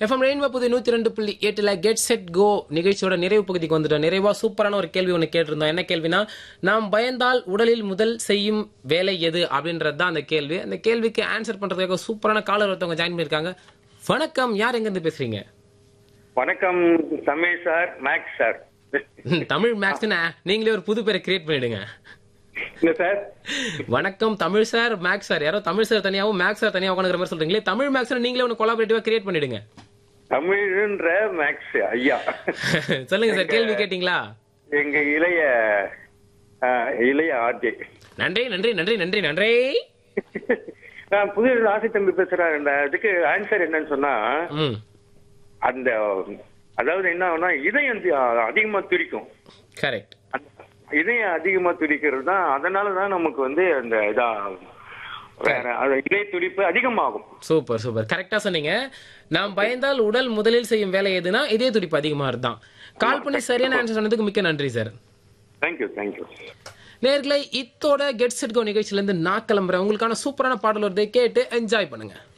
FM rainbow புது நூத்தி ரெண்டு புள்ளி எட்டுல கெட் செட் கோ நிகழ்ச்சியோட நிறைவு பகுதிக்கு வந்துட்டோம் நிறைவா சூப்பரான ஒரு கேள்வி ஒன்று கேட்டிருந்தோம் என்ன கேள்வினா நாம் பயந்தால் உடலில் முதல் செய்யும் வேலை எது அப்படின்றது தான் அந்த கேள்வி அந்த கேள்விக்கு ஆன்சர் பண்றதுக்காக சூப்பரான காலர் ஒருத்தவங்க ஜாயின் பண்ணிருக்காங்க வணக்கம் யார் எங்க இருந்து பேசுறீங்க வணக்கம் தமிழ் சார் மேக்ஸ் சார் ம், தமிழ் மேக்ஸ்னு நீங்களே ஒரு புது பேரை கிரியேட் பண்ணிடுங்க இல்ல சார் வணக்கம் தமிழ் சார் மேக்ஸ் சார் யாரோ தமிழ் சார் தனியாவும் மேக்ஸ் சார் தனியாக உட்காந்துக்கிற மாதிரி சொல்றீங்களே தமிழ் மேக்ஸ் நீங்களே ஒன்று கொலாபரேட்டிவா கிரியேட் பண்ணிடுங்க தமிழ்ன்ற மேக்ஸ் ஐயா சொல்லுங்க சார் கேள்வி கேட்டீங்களா எங்க இளைய ஆஹ், இளைய ஆர்ஜே நன்றி நன்றி நன்றி நன்றி நன்றி நான் புதிய ஆசை தம்பி பேசுறேன் இந்த இதுக்கு ஆன்சர் என்னன்னு சொன்னா ம் அந்த அதாவது என்ன ஆகும்னா இதயம் தி- அதிகமா துடிக்கும் கரெக்ட் அந்த இதயம் அதிகமா துடிக்கிறது தான் அதனால தான் நமக்கு வந்து அந்த இதா வேற அது இதய துடிப்பு அதிகமாகும் சூப்பர் சூப்பர் கரெக்டா சொன்னீங்க நாம் பயந்தால் உடல் முதலில் செய்யும் வேலை எதுனா இதே துடிப்பு அதிகமா இருந்தான் கால் பண்ணி சரியான ஆன்சர் சொன்னதுக்கு மிக்க நன்றி சார் தேங்க்யூ தேங்க்யூ நேர்களை இத்தோட கெட் செட் கோ நிகழ்ச்சியில இருந்து நான் கிளம்புறேன் உங்களுக்கான சூப்பரான பாடல் வருதை கேட்டு என்ஜாய் பண்ணுங்க